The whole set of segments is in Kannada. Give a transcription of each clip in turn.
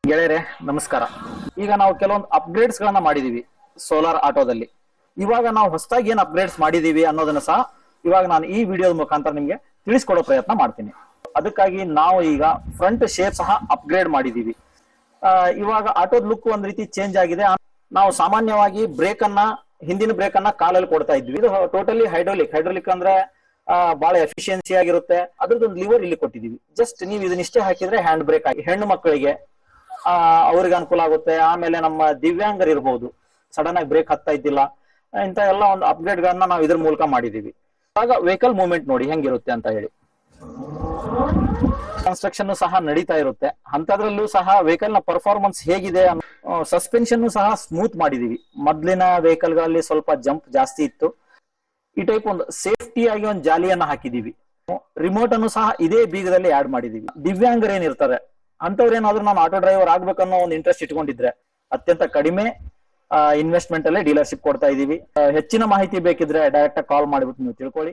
ಗೆಳೆಯರೆ ನಮಸ್ಕಾರ ಈಗ ನಾವು ಕೆಲವೊಂದು ಅಪ್ಗ್ರೇಡ್ಸ್ ಗಳನ್ನ ಮಾಡಿದೀವಿ ಸೋಲಾರ್ ಆಟೋದಲ್ಲಿ ಇವಾಗ ನಾವು ಹೊಸದಾಗಿ ಏನ್ ಅಪ್ಗ್ರೇಡ್ಸ್ ಮಾಡಿದೀವಿ ಅನ್ನೋದನ್ನ ಸಹ ಇವಾಗ ನಾನು ಈ ವಿಡಿಯೋದ ಮುಖಾಂತರ ನಿಮ್ಗೆ ತಿಳಿಸ್ಕೊಡೋ ಪ್ರಯತ್ನ ಮಾಡ್ತೀನಿ ಅದಕ್ಕಾಗಿ ನಾವು ಈಗ ಫ್ರಂಟ್ ಶೇಪ್ ಸಹ ಅಪ್ಗ್ರೇಡ್ ಮಾಡಿದೀವಿ ಆ, ಇವಾಗ ಆಟೋದ್ ಲುಕ್ ಒಂದ್ ರೀತಿ ಚೇಂಜ್ ಆಗಿದೆ ನಾವು ಸಾಮಾನ್ಯವಾಗಿ ಬ್ರೇಕ್ ಅನ್ನ ಹಿಂದಿನ ಬ್ರೇಕ್ ಅನ್ನ ಕಾಲಲ್ಲಿ ಕೊಡ್ತಾ ಇದ್ವಿ ಇದು ಟೋಟಲಿ ಹೈಡ್ರೋಲಿಕ್ ಹೈಡ್ರೋಲಿಕ್ ಅಂದ್ರೆ ಆ, ಬಹಳ ಎಫಿಷಿಯನ್ಸಿ ಆಗಿರುತ್ತೆ ಅದ್ರದ್ದೊಂದು ಲಿವರ್ ಇಲ್ಲಿ ಕೊಟ್ಟಿದೀವಿ ಜಸ್ಟ್ ನೀವು ಇದನ್ನಿಷ್ಟೇ ಹಾಕಿದ್ರೆ ಹ್ಯಾಂಡ್ ಬ್ರೇಕ್ ಆಗಿ ಹೆಣ್ಣು ಮಕ್ಕಳಿಗೆ ಆ ಅವ್ರಿಗೆ ಅನುಕೂಲ ಆಗುತ್ತೆ ಆಮೇಲೆ ನಮ್ಮ ದಿವ್ಯಾಂಗರು ಇರ್ಬೋದು ಸಡನ್ ಆಗಿ ಬ್ರೇಕ್ ಹತ್ತಾ ಇದ್ದಿಲ್ಲ ಇಂತ ಎಲ್ಲ ಒಂದು ಅಪ್ಗ್ರೇಡ್ ಗಳನ್ನ ನಾವು ಇದ್ರ ಮೂಲಕ ಮಾಡಿದೀವಿ ಆಗ ವೆಹಿಕಲ್ ಮೂವ್ಮೆಂಟ್ ನೋಡಿ ಹೆಂಗಿರುತ್ತೆ ಅಂತ ಹೇಳಿ ಕನ್ಸ್ಟ್ರಕ್ಷನ್ ಸಹ ನಡೀತಾ ಇರುತ್ತೆ ಅಂತದ್ರಲ್ಲೂ ಸಹ ವೆಹಿಕಲ್ ನ ಪರ್ಫಾರ್ಮೆನ್ಸ್ ಹೇಗಿದೆ ಸಸ್ಪೆನ್ಷನ್ ಸಹ ಸ್ಮೂತ್ ಮಾಡಿದೀವಿ ಮೊದ್ಲಿನ ವೆಹಿಕಲ್ ಗಳಲ್ಲಿ ಸ್ವಲ್ಪ ಜಂಪ್ ಜಾಸ್ತಿ ಇತ್ತು ಈ ಟೈಪ್ ಒಂದು ಸೇಫ್ಟಿ ಆಗಿ ಒಂದು ಜಾಲಿಯನ್ನ ಹಾಕಿದೀವಿ ರಿಮೋಟ್ ಅನ್ನು ಸಹ ಇದೇ ಬೀಗದಲ್ಲಿ ಆಡ್ ಮಾಡಿದೀವಿ ದಿವ್ಯಾಂಗರು ಏನಿರ್ತಾರೆ ಅಂತವ್ರೇನಾದ್ರೂ ನಾನು ಆಟೋ ಡ್ರೈವರ್ ಆಗ್ಬೇಕನ್ನೋ ಒಂದು ಇಂಟ್ರೆಸ್ಟ್ ಇಟ್ಕೊಂಡಿದ್ರೆ ಅತ್ಯಂತ ಕಡಿಮೆ ಇನ್ವೆಸ್ಟ್ಮೆಂಟ್ ಅಲ್ಲೇ ಡೀಲರ್ಶಿಪ್ ಕೊಡ್ತಾ ಇದೀವಿ ಆ, ಹೆಚ್ಚಿನ ಮಾಹಿತಿ ಬೇಕಿದ್ರೆ ಡೈರೆಕ್ಟ್ ಆಗಿ ಕಾಲ್ ಮಾಡಿಬಿಟ್ಟು ನೀವು ತಿಳ್ಕೊಳ್ಳಿ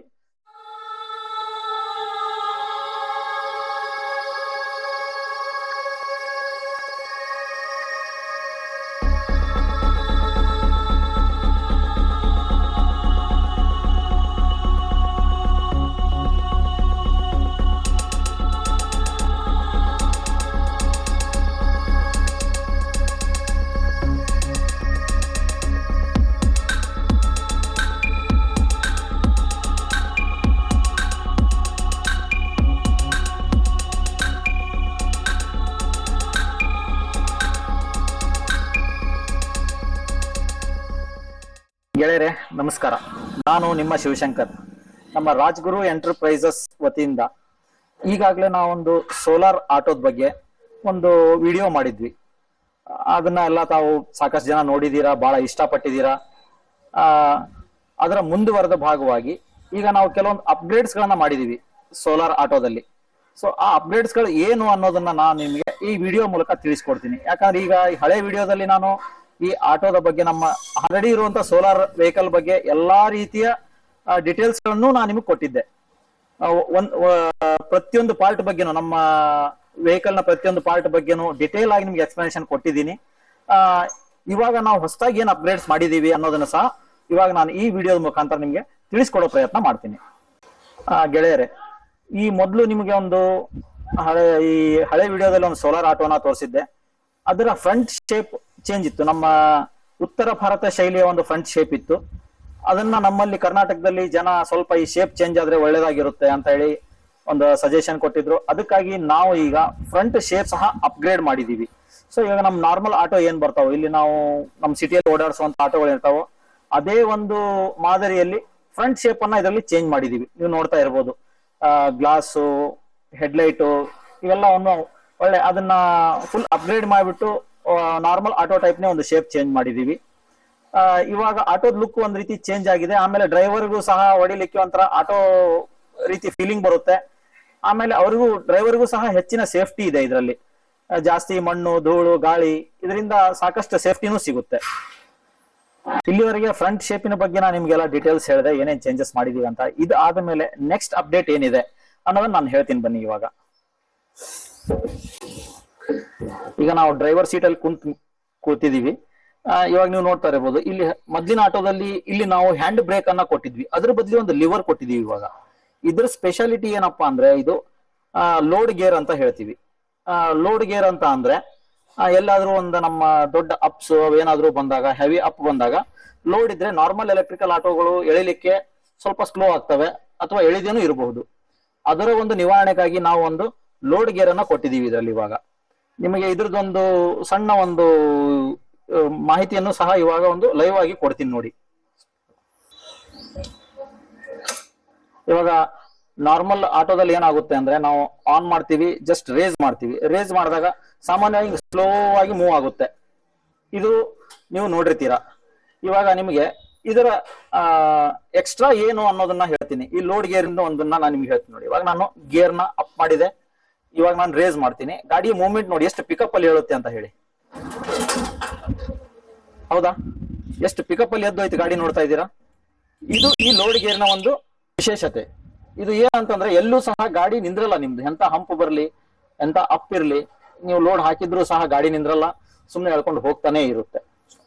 ಗೆಳೆಯರೆ ನಮಸ್ಕಾರ ನಾನು ನಿಮ್ಮ ಶಿವಶಂಕರ್ ನಮ್ಮ ರಾಜ್ಗುರು ಎಂಟರ್ಪ್ರೈಸಸ್ ವತಿಯಿಂದ ಈಗಾಗಲೇ ನಾವೊಂದು ಸೋಲಾರ್ ಆಟೋದ ಬಗ್ಗೆ ಒಂದು ವಿಡಿಯೋ ಮಾಡಿದ್ವಿ ಅದನ್ನ ಎಲ್ಲ ತಾವು ಸಾಕಷ್ಟು ಜನ ನೋಡಿದೀರಾ ಬಹಳ ಇಷ್ಟಪಟ್ಟಿದ್ದೀರಾ ಆ ಅದರ ಮುಂದುವರೆದ ಭಾಗವಾಗಿ ಈಗ ನಾವು ಕೆಲವೊಂದು ಅಪ್ಗ್ರೇಡ್ಸ್ ಗಳನ್ನ ಮಾಡಿದೀವಿ ಸೋಲಾರ್ ಆಟೋದಲ್ಲಿ ಸೊ ಆ ಅಪ್ಗ್ರೇಡ್ಸ್ ಗಳು ಏನು ಅನ್ನೋದನ್ನ ನಾನು ನಿಮಗೆ ಈ ವಿಡಿಯೋ ಮೂಲಕ ತಿಳಿಸ್ಕೊಡ್ತೀನಿ ಯಾಕಂದ್ರೆ ಈಗ ಈ ಹಳೆ ವಿಡಿಯೋದಲ್ಲಿ ನಾನು ಈ ಆಟೋದ ಬಗ್ಗೆ ನಮ್ಮ ಆಲ್ರೆಡಿ ಇರುವಂತ ಸೋಲಾರ್ ವೆಹಿಕಲ್ ಬಗ್ಗೆ ಎಲ್ಲಾ ರೀತಿಯ ಡೀಟೇಲ್ಸ್ ಗಳನ್ನು ನಾನು ನಿಮಗೆ ಕೊಟ್ಟಿದ್ದೆ ಆ, ಒಂದ್ ವ- ಪ್ರತಿಯೊಂದು ಪಾರ್ಟ್ ಬಗ್ಗೆನೂ ನಮ್ಮ ವೆಹಿಕಲ್ ನ ಪ್ರತಿಯೊಂದು ಪಾರ್ಟ್ ಬಗ್ಗೆನೂ ಡಿಟೇಲ್ ಆಗಿ ನಿಮ್ಗೆ ಎಕ್ಸ್ಪ್ಲನೇಷನ್ ಕೊಟ್ಟಿದ್ದೀನಿ ಆ, ಇವಾಗ ನಾವು ಹೊಸದಾಗಿ ಏನ್ ಅಪ್ಗ್ರೇಡ್ಸ್ ಮಾಡಿದೀವಿ ಅನ್ನೋದನ್ನ ಸಹ ಇವಾಗ ನಾನು ಈ ವಿಡಿಯೋದ ಮುಖಾಂತರ ನಿಮ್ಗೆ ತಿಳಿಸ್ಕೊಡೋ ಪ್ರಯತ್ನ ಮಾಡ್ತೀನಿ ಆ, ಗೆಳೆಯರೆ ಈ ಮೊದಲು ನಿಮಗೆ ಒಂದು ಹಳೆ ಈ ಹಳೆ ವಿಡಿಯೋದಲ್ಲಿ ಒಂದು ಸೋಲಾರ್ ಆಟೋನ ತೋರಿಸಿದ್ದೆ ಅದರ ಫ್ರಂಟ್ ಶೇಪ್ ಚೇಂಜ್ ಇತ್ತು ನಮ್ಮ ಉತ್ತರ ಭಾರತ ಶೈಲಿಯ ಒಂದು ಫ್ರಂಟ್ ಶೇಪ್ ಇತ್ತು ಅದನ್ನ ನಮ್ಮಲ್ಲಿ ಕರ್ನಾಟಕದಲ್ಲಿ ಜನ ಸ್ವಲ್ಪ ಈ ಶೇಪ್ ಚೇಂಜ್ ಆದ್ರೆ ಒಳ್ಳೇದಾಗಿರುತ್ತೆ ಅಂತ ಹೇಳಿ ಒಂದು ಸಜೆಷನ್ ಕೊಟ್ಟಿದ್ರು ಅದಕ್ಕಾಗಿ ನಾವು ಈಗ ಫ್ರಂಟ್ ಶೇಪ್ ಸಹ ಅಪ್ಗ್ರೇಡ್ ಮಾಡಿದೀವಿ ಸೊ ಇವಾಗ ನಮ್ ನಾರ್ಮಲ್ ಆಟೋ ಏನ್ ಬರ್ತಾವ ಇಲ್ಲಿ ನಾವು ನಮ್ಮ ಸಿಟಿಯಲ್ಲಿ ಓಡಾಡಿಸುವಂತ ಆಟೋಗಳು ಇರ್ತಾವೋ ಅದೇ ಒಂದು ಮಾದರಿಯಲ್ಲಿ ಫ್ರಂಟ್ ಶೇಪ್ ಅನ್ನ ಇದರಲ್ಲಿ ಚೇಂಜ್ ಮಾಡಿದೀವಿ ನೀವು ನೋಡ್ತಾ ಇರ್ಬೋದು ಗ್ಲಾಸು ಹೆಡ್ಲೈಟು ಇವೆಲ್ಲವನ್ನು ಒಳ್ಳೆ ಅದನ್ನ ಫುಲ್ ಅಪ್ಗ್ರೇಡ್ ಮಾಡಿಬಿಟ್ಟು ನಾರ್ಮಲ್ ಆಟೋ ಟೈಪ್ನೇ ಒಂದು ಶೇಪ್ ಚೇಂಜ್ ಮಾಡಿದೀವಿ ಆ, ಇವಾಗ ಆಟೋದ್ ಲುಕ್ ಒಂದ್ ರೀತಿ ಚೇಂಜ್ ಆಗಿದೆ ಆಮೇಲೆ ಡ್ರೈವರ್ಗೂ ಸಹ ಹೊಡಿಲಿಕ್ಕೆ ಒಂಥರ ಆಟೋ ರೀತಿ ಫೀಲಿಂಗ್ ಬರುತ್ತೆ ಆಮೇಲೆ ಅವರಿಗೂ ಡ್ರೈವರ್ಗೂ ಸಹ ಹೆಚ್ಚಿನ ಸೇಫ್ಟಿ ಇದೆ ಇದರಲ್ಲಿ ಜಾಸ್ತಿ ಮಣ್ಣು ಧೂಳು ಗಾಳಿ ಇದರಿಂದ ಸಾಕಷ್ಟು ಸೇಫ್ಟಿನೂ ಸಿಗುತ್ತೆ ಇಲ್ಲಿವರೆಗೆ ಫ್ರಂಟ್ ಶೇಪಿನ ಬಗ್ಗೆ ನಾನು ನಿಮ್ಗೆಲ್ಲ ಡೀಟೇಲ್ಸ್ ಹೇಳಿದೆ ಏನೇನ್ ಚೇಂಜಸ್ ಮಾಡಿದೀವಿ ಅಂತ ಇದು ಆದ ಮೇಲೆ ನೆಕ್ಸ್ಟ್ ಅಪ್ಡೇಟ್ ಏನಿದೆ ಅನ್ನೋದನ್ನ ನಾನು ಹೇಳ್ತೀನಿ ಬನ್ನಿ ಇವಾಗ ಈಗ ನಾವು ಡ್ರೈವರ್ ಸೀಟ್ ಅಲ್ಲಿ ಕುಂತ್ ಕೂತಿದೀವಿ ಆ, ಇವಾಗ ನೀವು ನೋಡ್ತಾ ಇರಬಹುದು ಇಲ್ಲಿ ಮೊದ್ಲಿನ ಆಟೋದಲ್ಲಿ ಇಲ್ಲಿ ನಾವು ಹ್ಯಾಂಡ್ ಬ್ರೇಕ್ ಅನ್ನ ಕೊಟ್ಟಿದ್ವಿ ಅದ್ರ ಬದಲಿ ಒಂದು ಲಿವರ್ ಕೊಟ್ಟಿದೀವಿ ಇವಾಗ ಇದ್ರ ಸ್ಪೆಷಾಲಿಟಿ ಏನಪ್ಪಾ ಅಂದ್ರೆ ಇದು ಲೋಡ್ ಗೇರ್ ಅಂತ ಹೇಳ್ತೀವಿ ಲೋಡ್ ಗೇರ್ ಅಂತ ಅಂದ್ರೆ ಆ, ಎಲ್ಲಾದ್ರೂ ಒಂದು ನಮ್ಮ ದೊಡ್ಡ ಅಪ್ಸ್ ಏನಾದ್ರೂ ಬಂದಾಗ ಹೆವಿ ಅಪ್ ಬಂದಾಗ ಲೋಡ್ ಇದ್ರೆ ನಾರ್ಮಲ್ ಎಲೆಕ್ಟ್ರಿಕಲ್ ಆಟೋಗಳು ಎಳಿಲಿಕ್ಕೆ ಸ್ವಲ್ಪ ಸ್ಲೋ ಆಗ್ತವೆ ಅಥವಾ ಎಳಿದೇನು ಇರಬಹುದು ಅದರ ಒಂದು ನಿವಾರಣೆಗಾಗಿ ನಾವು ಒಂದು ಲೋಡ್ ಗೇರ್ ಅನ್ನ ಕೊಟ್ಟಿದೀವಿ ಇದರಲ್ಲಿ ಇವಾಗ ನಿಮಗೆ ಇದ್ರದ್ದೊಂದು ಸಣ್ಣ ಒಂದು ಆ, ಮಾಹಿತಿಯನ್ನು ಸಹ ಇವಾಗ ಒಂದು ಲೈವ್ ಆಗಿ ಕೊಡ್ತೀನಿ ನೋಡಿ ಇವಾಗ ನಾರ್ಮಲ್ ಆಟೋದಲ್ಲಿ ಏನಾಗುತ್ತೆ ಅಂದ್ರೆ ನಾವು ಆನ್ ಮಾಡ್ತೀವಿ ಜಸ್ಟ್ ರೇಸ್ ಮಾಡ್ತೀವಿ ರೇಸ್ ಮಾಡಿದಾಗ ಸಾಮಾನ್ಯವಾಗಿ ಸ್ಲೋ ಆಗಿ ಮೂವ್ ಆಗುತ್ತೆ ಇದು ನೀವು ನೋಡಿರ್ತೀರಾ ಇವಾಗ ನಿಮಗೆ ಇದರ ಎಕ್ಸ್ಟ್ರಾ ಏನು ಅನ್ನೋದನ್ನ ಹೇಳ್ತೀನಿ ಈ ಲೋಡ್ ಗೇರ್ ಇಂದ ಒಂದನ್ನ ನಾನು ನಿಮ್ಗೆ ಹೇಳ್ತೀನಿ ನೋಡಿ ಇವಾಗ ನಾನು ಗೇರ್ ನ ಅಪ್ ಮಾಡಿದೆ ಇವಾಗ ನಾನು ರೇಸ್ ಮಾಡ್ತೀನಿ ಗಾಡಿ ಮೂವ್ಮೆಂಟ್ ನೋಡಿ ಎಷ್ಟು ಪಿಕಪ್ ಅಲ್ಲಿ ಹೇಳುತ್ತೆ ಅಂತ ಹೇಳಿ ಹೌದಾ ಎಷ್ಟು ಪಿಕಪ್ ಅಲ್ಲಿ ಎದ್ದೋಯ್ತು ಗಾಡಿ ನೋಡ್ತಾ ಇದ್ದೀರಾ ಇದು ಈ ಲೋಡ್ ಗೇರ್ನ ಒಂದು ವಿಶೇಷತೆ ಇದು ಏನಂತಂದ್ರೆ ಎಲ್ಲೂ ಸಹ ಗಾಡಿ ನಿಂದ್ರಲ್ಲ ನಿಮ್ದು ಎಂತ ಹಂಪು ಬರ್ಲಿ ಎಂತ ಅಪ್ ಇರ್ಲಿ ನೀವು ಲೋಡ್ ಹಾಕಿದ್ರು ಸಹ ಗಾಡಿ ನಿಂದ್ರಲ್ಲ ಸುಮ್ಮನೆ ಎಳ್ಕೊಂಡು ಹೋಗ್ತಾನೆ ಇರುತ್ತೆ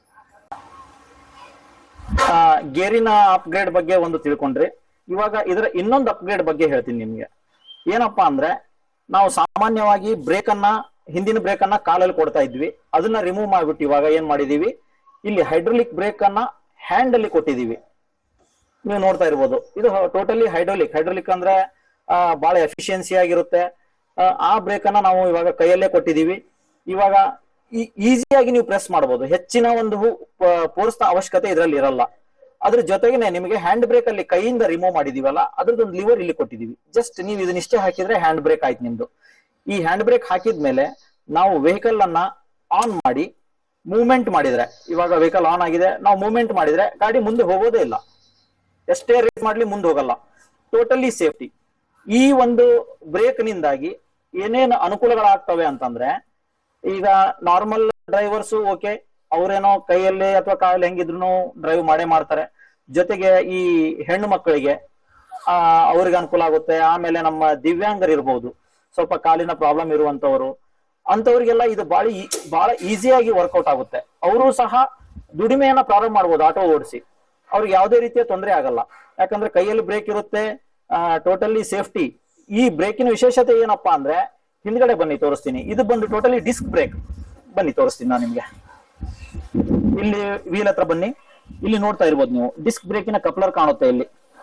ಆ, ಗೇರಿನ ಅಪ್ಗ್ರೇಡ್ ಬಗ್ಗೆ ಒಂದು ತಿಳ್ಕೊಂಡ್ರಿ ಇವಾಗ ಇದರ ಇನ್ನೊಂದು ಅಪ್ಗ್ರೇಡ್ ಬಗ್ಗೆ ಹೇಳ್ತೀನಿ ನಿಮ್ಗೆ ಏನಪ್ಪಾ ಅಂದ್ರೆ ನಾವು ಸಾಮಾನ್ಯವಾಗಿ ಬ್ರೇಕ್ ಅನ್ನ ಹಿಂದಿನ ಬ್ರೇಕ್ ಅನ್ನ ಕಾಲಲ್ಲಿ ಕೊಡ್ತಾ ಇದ್ವಿ ಅದನ್ನ ರಿಮೂವ್ ಮಾಡ್ಬಿಟ್ಟು ಇವಾಗ ಏನ್ ಮಾಡಿದೀವಿ ಇಲ್ಲಿ ಹೈಡ್ರೋಲಿಕ್ ಬ್ರೇಕ್ ಅನ್ನ ಹ್ಯಾಂಡ್ ಅಲ್ಲಿ ಕೊಟ್ಟಿದೀವಿ ನೀವು ನೋಡ್ತಾ ಇರ್ಬೋದು ಇದು ಟೋಟಲಿ ಹೈಡ್ರೋಲಿಕ್ ಹೈಡ್ರೋಲಿಕ್ ಅಂದ್ರೆ ಆ, ಬಹಳ ಎಫಿಷಿಯನ್ಸಿ ಆಗಿರುತ್ತೆ ಆ, ಆ ಬ್ರೇಕ್ ಅನ್ನ ನಾವು ಇವಾಗ ಕೈಯಲ್ಲೇ ಕೊಟ್ಟಿದೀವಿ ಇವಾಗ ಈಸಿಯಾಗಿ ನೀವು ಪ್ರೆಸ್ ಮಾಡಬಹುದು ಹೆಚ್ಚಿನ ಒಂದು ಫೋರ್ಸ್ ಅವಶ್ಯಕತೆ ಇದರಲ್ಲಿ ಇರಲ್ಲ ಅದ್ರ ಜೊತೆಗೆ ನಿಮಗೆ ಹ್ಯಾಂಡ್ ಬ್ರೇಕ್ ಅಲ್ಲಿ ಕೈಯಿಂದ ರಿಮೂವ್ ಮಾಡಿದೀವಲ್ಲ ಅದ್ರದ್ದೊಂದು ಲಿವರ್ ಇಲ್ಲಿ ಕೊಟ್ಟಿದೀವಿ ಜಸ್ಟ್ ನೀವು ಇದನ್ನಿಷ್ಟೇ ಹಾಕಿದ್ರೆ ಹ್ಯಾಂಡ್ ಬ್ರೇಕ್ ಆಯ್ತು ನಿಮ್ದು ಈ ಹ್ಯಾಂಡ್ ಬ್ರೇಕ್ ಹಾಕಿದ್ಮೇಲೆ ನಾವು ವೆಹಿಕಲ್ ಅನ್ನ ಆನ್ ಮಾಡಿ ಮೂವ್ಮೆಂಟ್ ಮಾಡಿದ್ರೆ ಇವಾಗ ವೆಹಿಕಲ್ ಆನ್ ಆಗಿದೆ ನಾವು ಮೂವ್ಮೆಂಟ್ ಮಾಡಿದ್ರೆ ಗಾಡಿ ಮುಂದೆ ಹೋಗೋದೇ ಇಲ್ಲ ಎಷ್ಟೇ ರೇಸ್ ಮಾಡ್ಲಿ ಮುಂದೆ ಹೋಗಲ್ಲ ಟೋಟಲಿ ಸೇಫ್ಟಿ ಈ ಒಂದು ಬ್ರೇಕ್ ನಿಂದಾಗಿ ಏನೇನು ಅನುಕೂಲಗಳಾಗ್ತವೆ ಅಂತಂದ್ರೆ ಈಗ ನಾರ್ಮಲ್ ಡ್ರೈವರ್ಸ್ ಓಕೆ ಅವ್ರೇನೋ ಕೈಯಲ್ಲಿ ಅಥವಾ ಕಾಲಲ್ಲಿ ಹೆಂಗಿದ್ರು ಡ್ರೈವ್ ಮಾಡೇ ಮಾಡ್ತಾರೆ ಜೊತೆಗೆ ಈ ಹೆಣ್ಣು ಮಕ್ಕಳಿಗೆ ಆ ಅವ್ರಿಗೆ ಅನುಕೂಲ ಆಗುತ್ತೆ ಆಮೇಲೆ ನಮ್ಮ ದಿವ್ಯಾಂಗರು ಇರ್ಬೋದು ಸ್ವಲ್ಪ ಕಾಲಿನ ಪ್ರಾಬ್ಲಮ್ ಇರುವಂತವರು ಅಂತವ್ರಿಗೆಲ್ಲ ಇದು ಬಾಳ ಬಹಳ ಈಸಿಯಾಗಿ ವರ್ಕೌಟ್ ಆಗುತ್ತೆ ಅವರು ಸಹ ದುಡಿಮೆಯನ್ನ ಪ್ರಾರಂಭ ಮಾಡ್ಬೋದು ಆಟೋ ಓಡಿಸಿ ಅವ್ರಿಗೆ ಯಾವುದೇ ರೀತಿಯ ತೊಂದರೆ ಆಗಲ್ಲ ಯಾಕಂದ್ರೆ ಕೈಯಲ್ಲಿ ಬ್ರೇಕ್ ಇರುತ್ತೆ ಟೋಟಲಿ ಸೇಫ್ಟಿ ಈ ಬ್ರೇಕಿನ ವಿಶೇಷತೆ ಏನಪ್ಪಾ ಅಂದ್ರೆ ಹಿಂದ್ಗಡೆ ಬನ್ನಿ ತೋರಿಸ್ತೀನಿ ಇದು ಬಂದು ಟೋಟಲಿ ಡಿಸ್ಕ್ ಬ್ರೇಕ್ ಬನ್ನಿ ತೋರಿಸ್ತೀನಿ ನಾನು ನಿಮ್ಗೆ ಇಲ್ಲಿ ವೀಲ್ ಹತ್ರ ಬನ್ನಿ ಇಲ್ಲಿ ನೋಡ್ತಾ ಇರ್ಬೋದು ನೀವು ಡಿಸ್ಕ್ ಬ್ರೇಕಿನ ಕಪ್ಲರ್ ಕಾಣುತ್ತೆ ಇಲ್ಲಿ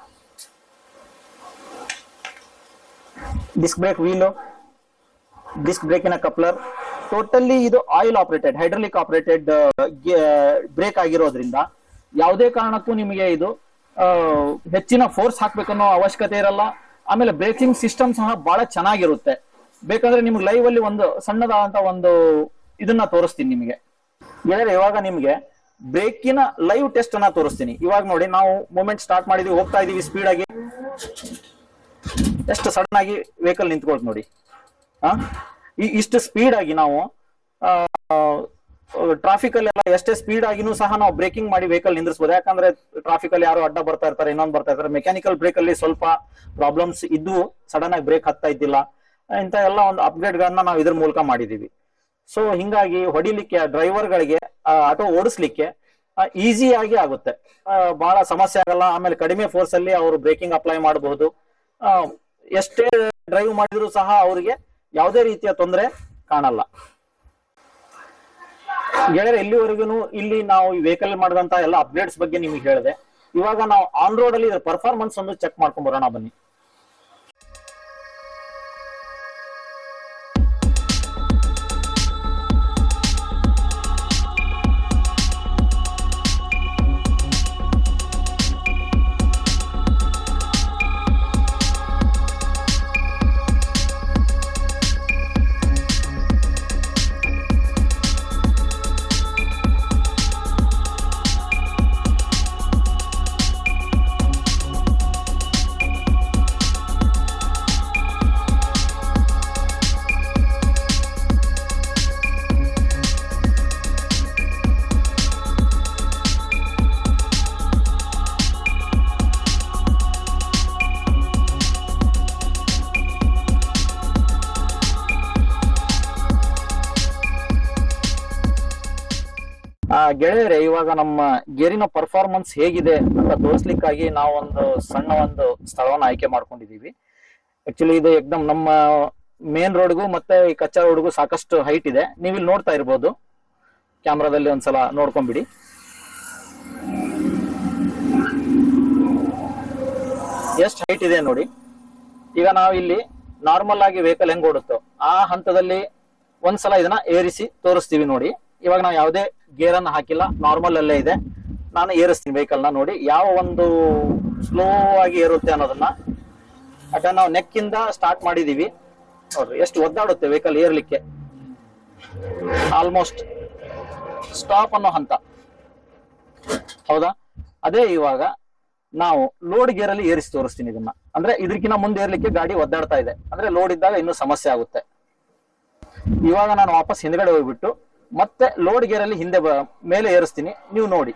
ಡಿಸ್ಕ್ ಬ್ರೇಕ್ ವೀಲು ಡಿಸ್ಕ್ ಬ್ರೇಕಿನ ಕಪ್ಲರ್ ಟೋಟಲಿ ಇದು oil operated hydraulic operated brake ಆಗಿರೋದ್ರಿಂದ ಯಾವುದೇ ಕಾರಣಕ್ಕೂ ನಿಮಗೆ ಇದು ಆ, ಹೆಚ್ಚಿನ ಫೋರ್ಸ್ ಹಾಕ್ಬೇಕನ್ನೋ ಅವಶ್ಯಕತೆ ಇರಲ್ಲ ಆಮೇಲೆ ಬ್ರೇಕಿಂಗ್ ಸಿಸ್ಟಮ್ ಸಹ ಬಹಳ ಚೆನ್ನಾಗಿರುತ್ತೆ ಬೇಕಂದ್ರೆ ನಿಮ್ಗೆ ಲೈವ್ ಅಲ್ಲಿ ಒಂದು ಸಣ್ಣದಾದಂತ ಒಂದು ಇದನ್ನ ತೋರಿಸ್ತೀನಿ ನಿಮಗೆ ಗೆಳೆಯರೆ ಇವಾಗ ನಿಮ್ಗೆ ಬ್ರೇಕಿನ ಲೈವ್ ಟೆಸ್ಟ್ ಅನ್ನ ತೋರಿಸ್ತೀನಿ ಇವಾಗ ನೋಡಿ ನಾವು ಮೂಮೆಂಟ್ ಸ್ಟಾರ್ಟ್ ಮಾಡಿದೀವಿ ಹೋಗ್ತಾ ಇದೀವಿ ಸ್ಪೀಡ್ ಆಗಿ ಎಷ್ಟು ಸಡನ್ ಆಗಿ ವೆಹಿಕಲ್ ನಿಂತ್ಕೊಳ್ತು ನೋಡಿ ಆ? ಈ ಇಷ್ಟು ಸ್ಪೀಡ್ ಆಗಿ ನಾವು ಟ್ರಾಫಿಕ್ ಅಲ್ಲಿ ಎಲ್ಲ ಎಷ್ಟೇ ಸ್ಪೀಡ್ ಆಗಿನೂ ಸಹ ನಾವು ಬ್ರೇಕಿಂಗ್ ಮಾಡಿ ವೆಹಿಕಲ್ ನಿಂದ್ರಿಸಬಹುದು ಯಾಕಂದ್ರೆ ಟ್ರಾಫಿಕ್ ಅಲ್ಲಿ ಯಾರು ಅಡ್ಡ ಬರ್ತಾ ಇರ್ತಾರೆ ಇನ್ನೊಂದು ಬರ್ತಾ ಇರ್ತಾರೆ ಮೆಕ್ಯಾನಿಕಲ್ ಬ್ರೇಕ್ ಅಲ್ಲಿ ಸ್ವಲ್ಪ ಪ್ರಾಬ್ಲಮ್ಸ್ ಇದ್ವು ಸಡನ್ ಆಗಿ ಬ್ರೇಕ್ ಹತ್ತಾ ಇದ್ದಿಲ್ಲ ಇಂತ ಎಲ್ಲ ಒಂದು ಅಪ್ಡೇಟ್ ಗಳನ್ನ ನಾವು ಇದ್ರ ಮೂಲಕ ಮಾಡಿದೀವಿ ಸೊ ಹಿಂಗಾಗಿ ಹೊಡಿಲಿಕ್ಕೆ ಡ್ರೈವರ್ ಗಳಿಗೆ ಆಟೋ ಓಡಿಸ್ಲಿಕ್ಕೆ ಈಸಿ ಆಗಿ ಆಗುತ್ತೆ ಆ, ಬಹಳ ಸಮಸ್ಯೆ ಆಗಲ್ಲ ಆಮೇಲೆ ಕಡಿಮೆ ಫೋರ್ಸ್ ಅಲ್ಲಿ ಅವರು ಬ್ರೇಕಿಂಗ್ ಅಪ್ಲೈ ಮಾಡಬಹುದು ಆ, ಎಷ್ಟೇ ಡ್ರೈವ್ ಮಾಡಿದ್ರು ಸಹ ಅವರಿಗೆ ಯಾವುದೇ ರೀತಿಯ ತೊಂದರೆ ಕಾಣಲ್ಲ ಗೆಳೆಯರೆ ಇಲ್ಲಿವರೆಗೂ ಇಲ್ಲಿ ನಾವು ಈ ವೆಹಿಕಲ್ ಮಾಡಿದಂತ ಎಲ್ಲ ಅಪ್ಡೇಟ್ಸ್ ಬಗ್ಗೆ ನಿಮಗೆ ಹೇಳಿದೆ ಇವಾಗ ನಾವು ಆನ್ ರೋಡ್ ಅಲ್ಲಿ ಪರ್ಫಾರ್ಮೆನ್ಸ್ ಒಂದು ಚೆಕ್ ಮಾಡ್ಕೊಂಡ್ ಬರೋಣ ಬನ್ನಿ ಆ ಗೆಳೆಯರೆ ಇವಾಗ ನಮ್ಮ ಗೇರಿನ ಪರ್ಫಾರ್ಮೆನ್ಸ್ ಹೇಗಿದೆ ಅಂತ ತೋರಿಸ್ಲಿಕ್ಕಾಗಿ ನಾವು ಒಂದು ಸಣ್ಣ ಒಂದು ಸ್ಥಳವನ್ನು ಆಯ್ಕೆ ಮಾಡ್ಕೊಂಡಿದೀವಿ ಆಕ್ಚುಲಿ ಇದು ಎಕ್ದಮ್ ನಮ್ಮ ಮೇನ್ ರೋಡ್ಗೂ ಮತ್ತೆ ಈ ಕಚ್ಚಾ ರೋಡ್ಗೂ ಸಾಕಷ್ಟು ಹೈಟ್ ಇದೆ ನೀವು ಇಲ್ಲಿ ನೋಡ್ತಾ ಇರ್ಬೋದು ಕ್ಯಾಮ್ರಾದಲ್ಲಿ ಒಂದ್ಸಲ ನೋಡ್ಕೊಂಡ್ಬಿಡಿ ಎಷ್ಟು ಹೈಟ್ ಇದೆ ನೋಡಿ ಈಗ ನಾವು ಇಲ್ಲಿ ನಾರ್ಮಲ್ ಆಗಿ ವೆಹಿಕಲ್ ಹೆಂಗ್ ಓಡುತ್ತೋ ಆ ಹಂತದಲ್ಲಿ ಒಂದ್ಸಲ ಇದನ್ನ ಏರಿಸಿ ತೋರಿಸ್ತೀವಿ ನೋಡಿ ಇವಾಗ ನಾವು ಯಾವುದೇ ಗೇರ್ ಅನ್ನ ಹಾಕಿಲ್ಲ ನಾರ್ಮಲ್ ಅಲ್ಲೇ ಇದೆ ನಾನು ಏರಿಸ್ತೀನಿ ವೆಹಿಕಲ್ ನ ನೋಡಿ ಯಾವ ಒಂದು ಸ್ಲೋ ಆಗಿ ಏರುತ್ತೆ ಅನ್ನೋದನ್ನ ಅಟ ನಾವು ನೆಕ್ ಇಂದ ಸ್ಟಾರ್ಟ್ ಮಾಡಿದೀವಿ ನೋಡ್ರಿ ಎಷ್ಟು ಒದ್ದಾಡುತ್ತೆ ವೆಹಿಕಲ್ ಏರ್ಲಿಕ್ಕೆ ಆಲ್ಮೋಸ್ಟ್ ಸ್ಟಾಪ್ ಅನ್ನೋ ಹಂತ ಹೌದಾ ಅದೇ ಇವಾಗ ನಾವು ಲೋಡ್ ಗೇರ್ ಅಲ್ಲಿ ಏರಿಸಿ ತೋರಿಸ್ತೀನಿ ಇದನ್ನ ಅಂದ್ರೆ ಇದಕ್ಕಿಂತ ಮುಂದೆ ಏರ್ಲಿಕ್ಕೆ ಗಾಡಿ ಒದ್ದಾಡ್ತಾ ಇದೆ ಅಂದ್ರೆ ಲೋಡ್ ಇದ್ದಾಗ ಇನ್ನೂ ಸಮಸ್ಯೆ ಆಗುತ್ತೆ ಇವಾಗ ನಾನು ವಾಪಸ್ ಹಿಂದ್ಗಡೆ ಹೋಗ್ಬಿಟ್ಟು ಮತ್ತೆ ಲೋಡ್ ಗೇರ್ ಅಲ್ಲಿ ಹಿಂದೆ ಬ- ಮೇಲೆ ಏರಿಸ್ತೀನಿ ನೀವು ನೋಡಿ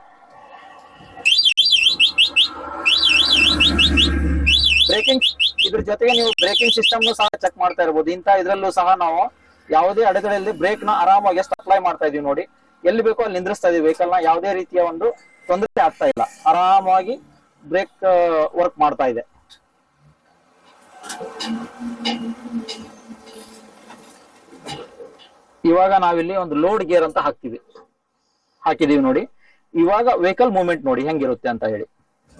ಬ್ರೇಕಿಂಗ್ ಇದ್ರ ಜೊತೆಗೆ ನೀವು ಬ್ರೇಕಿಂಗ್ ಸಿಸ್ಟಮ್ ಸಹ ಚೆಕ್ ಮಾಡ್ತಾ ಇರ್ಬೋದು ಇಂತ ಇದ್ರಲ್ಲೂ ಸಹ ನಾವು ಯಾವುದೇ ಅಡೆತಡೆಯಲ್ಲಿ ಬ್ರೇಕ್ ನ ಆರಾಮಾಗಿ ಎಷ್ಟು ಅಪ್ಲೈ ಮಾಡ್ತಾ ಇದೀವಿ ನೋಡಿ ಎಲ್ಲಿ ಬೇಕೋ ಅಲ್ಲಿ ನಿಂದ್ರಿಸ್ತಾ ಇದೀವಿ ವೆಹಿಕಲ್ ನ ಯಾವುದೇ ರೀತಿಯ ಒಂದು ತೊಂದರೆ ಆಗ್ತಾ ಇಲ್ಲ ಆರಾಮಾಗಿ ಬ್ರೇಕ್ ವರ್ಕ್ ಮಾಡ್ತಾ ಇದೆ ಇವಾಗ ನಾವಿಲ್ಲಿ ಒಂದು ಲೋಡ್ ಗೇರ್ ಅಂತ ಹಾಕ್ತಿವಿ ಹಾಕಿದೀವಿ ನೋಡಿ ಇವಾಗ ವೆಹಿಕಲ್ ಮೂವ್ಮೆಂಟ್ ನೋಡಿ ಹೆಂಗಿರುತ್ತೆ ಅಂತ ಹೇಳಿ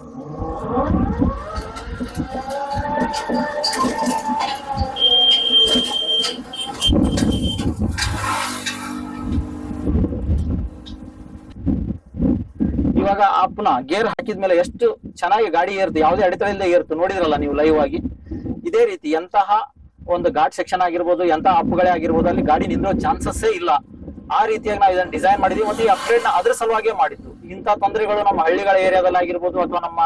ಇವಾಗ ಅಪ್ನ ಗೇರ್ ಹಾಕಿದ್ಮೇಲೆ ಎಷ್ಟು ಚೆನ್ನಾಗಿ ಗಾಡಿ ಏರ್ತು ಯಾವುದೇ ಅಡೆತಡೆ ಇಲ್ಲದೆ ಏರ್ತು ನೋಡಿದ್ರಲ್ಲ ನೀವು ಲೈವ್ ಆಗಿ ಇದೇ ರೀತಿ ಎಂತಹ ಒಂದು ಘಾಟ್ ಸೆಕ್ಷನ್ ಆಗಿರ್ಬೋದು ಎಂತಹ ಅಪ್ಗಳೇ ಆಗಿರ್ಬೋದು ಅಲ್ಲಿ ಗಾಡಿ ನಿಂದ್ರೋ ಚಾನ್ಸಸ್ಸೇ ಇಲ್ಲ ಆ ರೀತಿಯಾಗಿ ನಾವು ಇದನ್ನ ಡಿಸೈನ್ ಮಾಡಿದ್ವಿ ಮತ್ತೆ ಈ ಅಪ್ಗ್ರೇಡ್ ನ ಅದ್ರ ಸಲುವಾಗೇ ಮಾಡಿದ್ದು ಇಂಥ ತೊಂದರೆಗಳು ನಮ್ಮ ಹಳ್ಳಿಗಳ ಏರಿಯಾದಲ್ಲಿ ಆಗಿರ್ಬೋದು ಅಥವಾ ನಮ್ಮ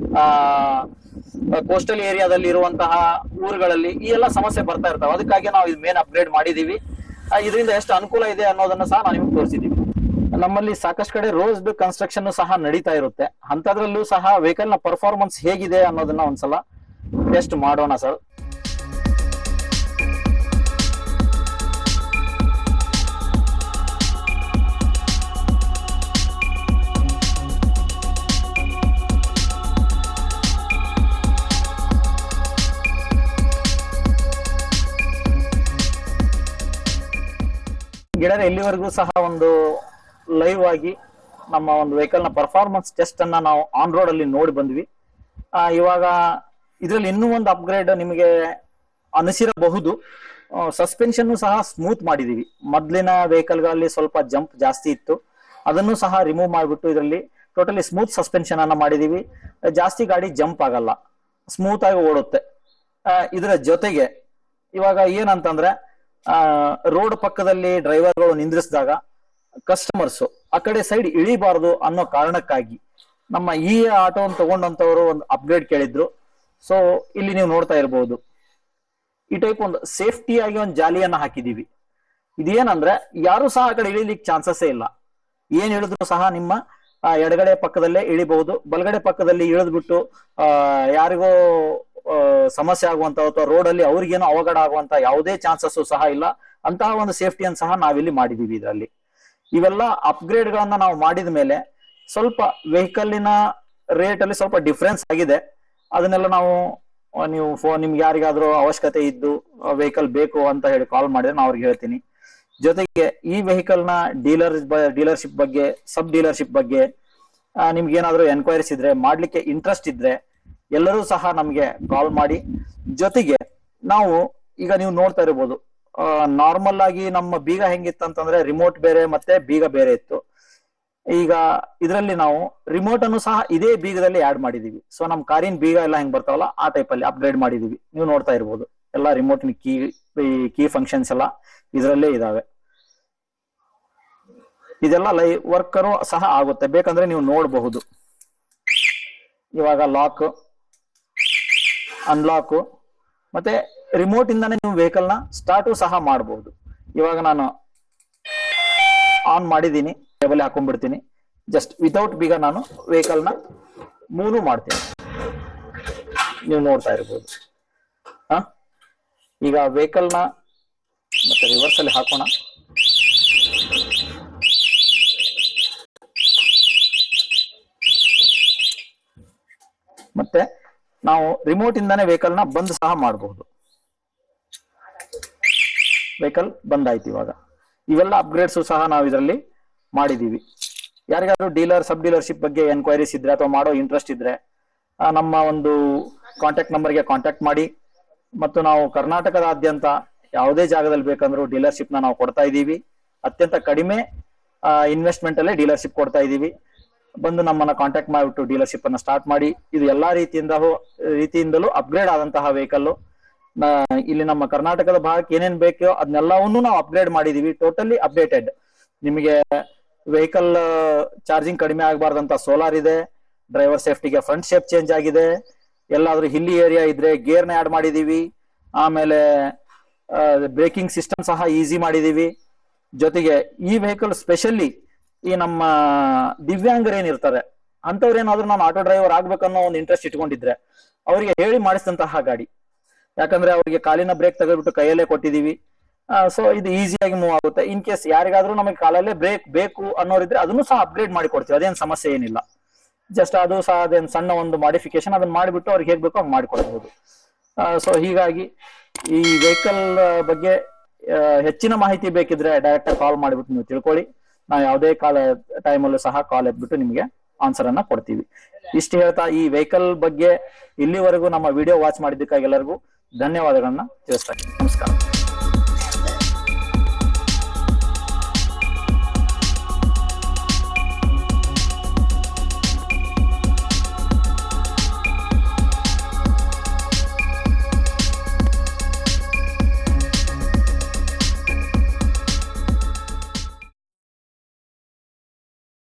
ಕೋಸ್ಟಲ್ ಏರಿಯಾದಲ್ಲಿ ಇರುವಂತಹ ಊರುಗಳಲ್ಲಿ ಈ ಎಲ್ಲ ಸಮಸ್ಯೆ ಬರ್ತಾ ಇರ್ತಾವೆ ಅದಕ್ಕಾಗಿ ನಾವು ಇದು ಮೇನ್ ಅಪ್ಗ್ರೇಡ್ ಮಾಡಿದೀವಿ ಆ, ಇದರಿಂದ ಎಷ್ಟು ಅನುಕೂಲ ಇದೆ ಅನ್ನೋದನ್ನ ಸಹ ನಾವು ನಿಮ್ಗೆ ತೋರಿಸಿದೀವಿ ನಮ್ಮಲ್ಲಿ ಸಾಕಷ್ಟು ಕಡೆ ರೋಸ್ಡ್ ಕನ್ಸ್ಟ್ರಕ್ಷನ್ ಸಹ ನಡೀತಾ ಇರುತ್ತೆ ಅಂತದ್ರಲ್ಲೂ ಸಹ ವೆಹಿಕಲ್ ನ ಪರ್ಫಾರ್ಮೆನ್ಸ್ ಹೇಗಿದೆ ಅನ್ನೋದನ್ನ ಒಂದ್ಸಲ ಟೆಸ್ಟ್ ಮಾಡೋಣ ಸರ್ ಗೆಳೆಯರೆ ಇಲ್ಲಿವರೆಗೂ ಸಹ ಒಂದು ಲೈವ್ ಆಗಿ ನಮ್ಮ ಒಂದು ವೆಹಿಕಲ್ ನ ಪರ್ಫಾರ್ಮೆನ್ಸ್ ಟೆಸ್ಟ್ ಅನ್ನ ನಾವು ಆನ್ ರೋಡ್ ಅಲ್ಲಿ ನೋಡಿ ಬಂದ್ವಿ ಆ, ಇವಾಗ ಇದರಲ್ಲಿ ಇನ್ನೂ ಒಂದು ಅಪ್ಗ್ರೇಡ್ ನಿಮಗೆ ಅನಿಸಿರಬಹುದು ಸಸ್ಪೆನ್ಷನ್ ಸಹ ಸ್ಮೂತ್ ಮಾಡಿದೀವಿ ಮೊದ್ಲಿನ ವೆಹಿಕಲ್ಗಳಲ್ಲಿ ಸ್ವಲ್ಪ ಜಂಪ್ ಜಾಸ್ತಿ ಇತ್ತು ಅದನ್ನು ಸಹ ರಿಮೂವ್ ಮಾಡಿಬಿಟ್ಟು ಇದರಲ್ಲಿ ಟೋಟಲಿ ಸ್ಮೂತ್ ಸಸ್ಪೆನ್ಷನ್ ಅನ್ನ ಮಾಡಿದೀವಿ ಜಾಸ್ತಿ ಗಾಡಿ ಜಂಪ್ ಆಗಲ್ಲ ಸ್ಮೂತ್ ಆಗಿ ಓಡುತ್ತೆ ಆ, ಇದರ ಜೊತೆಗೆ ಇವಾಗ ಏನಂತಂದ್ರೆ ರೋಡ್ ಪಕ್ಕದಲ್ಲಿ ಡ್ರೈವರ್ಗಳು ನಿಂದ್ರಿಸಿದಾಗ ಕಸ್ಟಮರ್ಸ್ ಆ ಕಡೆ ಸೈಡ್ ಇಳಿಬಾರದು ಅನ್ನೋ ಕಾರಣಕ್ಕಾಗಿ ನಮ್ಮ ಈ ಆಟೋವನ್ನು ತಗೊಂಡಂತವರು ಒಂದು ಅಪ್ಗ್ರೇಡ್ ಕೇಳಿದ್ರು ಸೊ ಇಲ್ಲಿ ನೀವು ನೋಡ್ತಾ ಇರಬಹುದು ಈ ಟೈಪ್ ಒಂದು ಸೇಫ್ಟಿ ಆಗಿ ಒಂದು ಜಾಲಿಯನ್ನ ಹಾಕಿದೀವಿ ಇದೇನಂದ್ರೆ ಯಾರು ಸಹ ಆ ಕಡೆ ಇಳಿಲಿಕ್ಕೆ ಚಾನ್ಸಸ್ಸೇ ಇಲ್ಲ ಏನ್ ಹೇಳಿದ್ರು ಸಹ ನಿಮ್ಮ ಆ, ಎಡಗಡೆ ಪಕ್ಕದಲ್ಲೇ ಇಳಿಬಹುದು ಬಲಗಡೆ ಪಕ್ಕದಲ್ಲಿ ಇಳಿದ್ಬಿಟ್ಟು ಆ ಯಾರಿಗೋ ಆ, ಸಮಸ್ಯೆ ಆಗುವಂತ ಅಥವಾ ರೋಡ್ ಅಲ್ಲಿ ಅವ್ರಿಗೇನೋ ಅವಘಡ ಆಗುವಂತ ಯಾವುದೇ ಚಾನ್ಸಸ್ ಸಹ ಇಲ್ಲ ಅಂತಹ ಒಂದು ಸೇಫ್ಟಿಯನ್ನು ಸಹ ನಾವಿಲ್ಲಿ ಮಾಡಿದೀವಿ ಇದರಲ್ಲಿ ಇವೆಲ್ಲ ಅಪ್ಗ್ರೇಡ್ ಗಳನ್ನ ನಾವು ಮಾಡಿದ ಮೇಲೆ ಸ್ವಲ್ಪ ವೆಹಿಕಲ್ಲಿನ ರೇಟ್ ಅಲ್ಲಿ ಸ್ವಲ್ಪ ಡಿಫ್ರೆನ್ಸ್ ಆಗಿದೆ ಅದನ್ನೆಲ್ಲ ನಾವು ಆ, ನೀವು ಫೋನ್ ನಿಮ್ಗೆ ಯಾರಿಗಾದ್ರೂ ಅವಶ್ಯಕತೆ ಇದ್ದು ವೆಹಿಕಲ್ ಬೇಕು ಅಂತ ಹೇಳಿ ಕಾಲ್ ಮಾಡಿದ್ರೆ ನಾನು ಅವ್ರಿಗೆ ಹೇಳ್ತೀನಿ ಜೊತೆಗೆ ಈ ವೆಹಿಕಲ್ ನ ಡೀಲರ್ ಡೀಲರ್ಶಿಪ್ ಬಗ್ಗೆ ಸಬ್ ಡೀಲರ್ಶಿಪ್ ಬಗ್ಗೆ ಆ, ನಿಮ್ಗೆ ಏನಾದ್ರೂ ಎನ್ಕ್ವೈರೀಸ್ ಇದ್ರೆ ಮಾಡ್ಲಿಕ್ಕೆ ಇಂಟ್ರೆಸ್ಟ್ ಇದ್ರೆ ಎಲ್ಲರೂ ಸಹ ನಮ್ಗೆ ಕಾಲ್ ಮಾಡಿ ಜೊತೆಗೆ ನಾವು ಈಗ ನೀವು ನೋಡ್ತಾ ಇರ್ಬೋದು ನಾರ್ಮಲ್ ಆಗಿ ನಮ್ಮ ಬೀಗ ಹೆಂಗಿತ್ತು ಅಂತಂದ್ರೆ ರಿಮೋಟ್ ಬೇರೆ ಮತ್ತೆ ಬೀಗ ಬೇರೆ ಇತ್ತು ಈಗ ಇದರಲ್ಲಿ ನಾವು ರಿಮೋಟ್ ಅನ್ನು ಸಹ ಇದೇ ಬೀಗದಲ್ಲಿ ಆಡ್ ಮಾಡಿದೀವಿ ಸೊ ನಮ್ ಕಾರಿನ ಬೀಗ ಎಲ್ಲ ಹೆಂಗ್ ಬರ್ತಾವಲ್ಲ ಆ ಟೈಪ್ ಅಲ್ಲಿ ಅಪ್ಗ್ರೇಡ್ ಮಾಡಿದೀವಿ ನೀವು ನೋಡ್ತಾ ಇರ್ಬೋದು ಎಲ್ಲ ರಿಮೋಟ್ ಕೀ ಕೀ ಫಂಕ್ಷನ್ಸ್ ಎಲ್ಲ ಇದರಲ್ಲೇ ಇದಾವೆ ಇದೆಲ್ಲ ಲೈ ವರ್ಕರು ಸಹ ಆಗುತ್ತೆ ಬೇಕಂದ್ರೆ ನೀವು ನೋಡಬಹುದು ಇವಾಗ ಲಾಕ್ ಅನ್ಲಾಕ್ ಮತ್ತೆ ರಿಮೋಟ್ ಇಂದಾನೆ ನೀವು ವೆಹಿಕಲ್ ನ ಸ್ಟಾರ್ಟು ಸಹ ಮಾಡಬಹುದು ಇವಾಗ ನಾನು ಆನ್ ಮಾಡಿದ್ದೀನಿ ಟೇಬಲ್ ಹಾಕೊಂಡ್ಬಿಡ್ತೀನಿ ಜಸ್ಟ್ ವಿತೌಟ್ ಬೀಗ ನಾನು ವೆಹಿಕಲ್ ನ ಮೂನು ಮಾಡ್ತೀನಿ ನೀವು ನೋಡ್ತಾ ಇರ್ಬೋದು ಹ ಈಗ ವೆಹಿಕಲ್ ನ ಮತ್ತೆ ರಿವರ್ಸ್ ಅಲ್ಲಿ ಹಾಕೋಣ ಮತ್ತೆ ನಾವು ರಿಮೋಟ್ ಇಂದಾನೆ ವೆಹಿಕಲ್ ನ ಬಂದ್ ಸಹ ಮಾಡಬಹುದು ವೆಹಿಕಲ್ ಬಂದಾಯ್ತು ಇವಾಗ ಇವೆಲ್ಲ ಅಪ್ಗ್ರೇಡ್ಸ್ ಸಹ ನಾವು ಇದರಲ್ಲಿ ಮಾಡಿದೀವಿ ಯಾರಿಗಾದ್ರೂ ಡೀಲರ್ ಸಬ್ ಡೀಲರ್ಶಿಪ್ ಬಗ್ಗೆ ಎನ್ಕ್ವೈರೀಸ್ ಇದ್ರೆ ಅಥವಾ ಮಾಡೋ ಇಂಟ್ರೆಸ್ಟ್ ಇದ್ರೆ ಆ, ನಮ್ಮ ಒಂದು ಕಾಂಟ್ಯಾಕ್ಟ್ ನಂಬರ್ಗೆ ಕಾಂಟ್ಯಾಕ್ಟ್ ಮಾಡಿ ಮತ್ತು ನಾವು ಕರ್ನಾಟಕದಾದ್ಯಂತ ಯಾವುದೇ ಜಾಗದಲ್ಲಿ ಬೇಕಂದ್ರೂ ಡೀಲರ್ಶಿಪ್ ನ ನಾವು ಕೊಡ್ತಾ ಇದ್ದೀವಿ ಅತ್ಯಂತ ಕಡಿಮೆ ಇನ್ವೆಸ್ಟ್ಮೆಂಟ್ ಅಲ್ಲೇ ಡೀಲರ್ಶಿಪ್ ಕೊಡ್ತಾ ಇದ್ದೀವಿ ಬಂದು ನಮ್ಮನ್ನ ಕಾಂಟ್ಯಾಕ್ಟ್ ಮಾಡಿಬಿಟ್ಟು ಡೀಲರ್ಶಿಪ್ ಅನ್ನ ಸ್ಟಾರ್ಟ್ ಮಾಡಿ ಇದು ಎಲ್ಲಾ ರೀತಿಯಿಂದ ರೀತಿಯಿಂದಲೂ ಅಪ್ಗ್ರೇಡ್ ಆದಂತಹ ವೆಹಿಕಲ್ ಇಲ್ಲಿ ನಮ್ಮ ಕರ್ನಾಟಕದ ಭಾಗಕ್ಕೆ ಏನೇನ್ ಬೇಕೋ ಅದನ್ನೆಲ್ಲವನ್ನೂ ನಾವು ಅಪ್ಗ್ರೇಡ್ ಮಾಡಿದೀವಿ ಟೋಟಲಿ ಅಪ್ಡೇಟೆಡ್ ನಿಮಗೆ ವೆಹಿಕಲ್ ಚಾರ್ಜಿಂಗ್ ಕಡಿಮೆ ಆಗಬಾರ್ದಂತ ಸೋಲಾರ್ ಇದೆ ಡ್ರೈವರ್ ಸೇಫ್ಟಿಗೆ ಫ್ರಂಟ್ ಶೇಪ್ ಚೇಂಜ್ ಆಗಿದೆ ಎಲ್ಲಾದ್ರೂ ಹಿಲ್ಲಿ ಏರಿಯಾ ಇದ್ರೆ ಗೇರ್ ನ ಆಡ್ ಮಾಡಿದೀವಿ ಆಮೇಲೆ ಬ್ರೇಕಿಂಗ್ ಸಿಸ್ಟಮ್ ಸಹ ಈಸಿ ಮಾಡಿದೀವಿ ಜೊತೆಗೆ ಈ ವೆಹಿಕಲ್ ಸ್ಪೆಷಲಿ ಈ ನಮ್ಮ ದಿವ್ಯಾಂಗರು ಏನಿರ್ತಾರೆ ಅಂತವ್ರೇನಾದ್ರೂ ನಾನು ಆಟೋ ಡ್ರೈವರ್ ಆಗ್ಬೇಕನ್ನೋ ಒಂದು ಇಂಟ್ರೆಸ್ಟ್ ಇಟ್ಕೊಂಡಿದ್ರೆ ಅವರಿಗೆ ಹೇಳಿ ಮಾಡಿಸಿದಂತಹ ಗಾಡಿ ಯಾಕಂದ್ರೆ ಅವರಿಗೆ ಕಾಲಿನ ಬ್ರೇಕ್ ತೆಗೆದ್ಬಿಟ್ಟು ಕೈಯಲ್ಲೇ ಕೊಟ್ಟಿದೀವಿ ಸೊ ಇದು ಈಸಿಯಾಗಿ ಮೂವ್ ಆಗುತ್ತೆ ಇನ್ ಕೇಸ್ ಯಾರಿಗಾದ್ರೂ ನಮಗೆ ಕಾಲಲ್ಲೇ ಬ್ರೇಕ್ ಬೇಕು ಅನ್ನೋರಿದ್ರೆ ಅದನ್ನು ಸಹ ಅಪ್ಗ್ರೇಡ್ ಮಾಡಿ ಕೊಡ್ತೀವಿ ಅದೇನು ಸಮಸ್ಯೆ ಏನಿಲ್ಲ ಜಸ್ಟ್ ಅದು ಸಹ ಅದೇನು ಸಣ್ಣ ಒಂದು ಮಾಡಿಫಿಕೇಶನ್ ಅದನ್ನ ಮಾಡಿಬಿಟ್ಟು ಅವ್ರಿಗೆ ಹೇಗ್ ಬೇಕೋ ಹಂಗೆ ಮಾಡಿಕೊಡ್ಬೋದು ಸೊ ಹೀಗಾಗಿ ಈ ವೆಹಿಕಲ್ ಬಗ್ಗೆ ಆ, ಹೆಚ್ಚಿನ ಮಾಹಿತಿ ಬೇಕಿದ್ರೆ ಡೈರೆಕ್ಟ್ ಆಗಿ ಕಾಲ್ ಮಾಡಿಬಿಟ್ಟು ನೀವು ತಿಳ್ಕೊಳ್ಳಿ ನಾವು ಯಾವುದೇ ಕಾಲ ಟೈಮಲ್ಲೂ ಸಹ ಕಾಲ್ ಎತ್ಬಿಟ್ಟು ನಿಮಗೆ ಆನ್ಸರ್ ಅನ್ನ ಕೊಡ್ತೀವಿ ಇಷ್ಟು ಹೇಳ್ತಾ ಈ ವೆಹಿಕಲ್ ಬಗ್ಗೆ ಇಲ್ಲಿವರೆಗೂ ನಮ್ಮ ವಿಡಿಯೋ ವಾಚ್ ಮಾಡಿದ್ದಕ್ಕಾಗಿ ಎಲ್ಲರಿಗೂ ಧನ್ಯವಾದಗಳನ್ನ ತಿಳಿಸ್ತಾ ಇದ್ದೀನಿ. ನಮಸ್ಕಾರ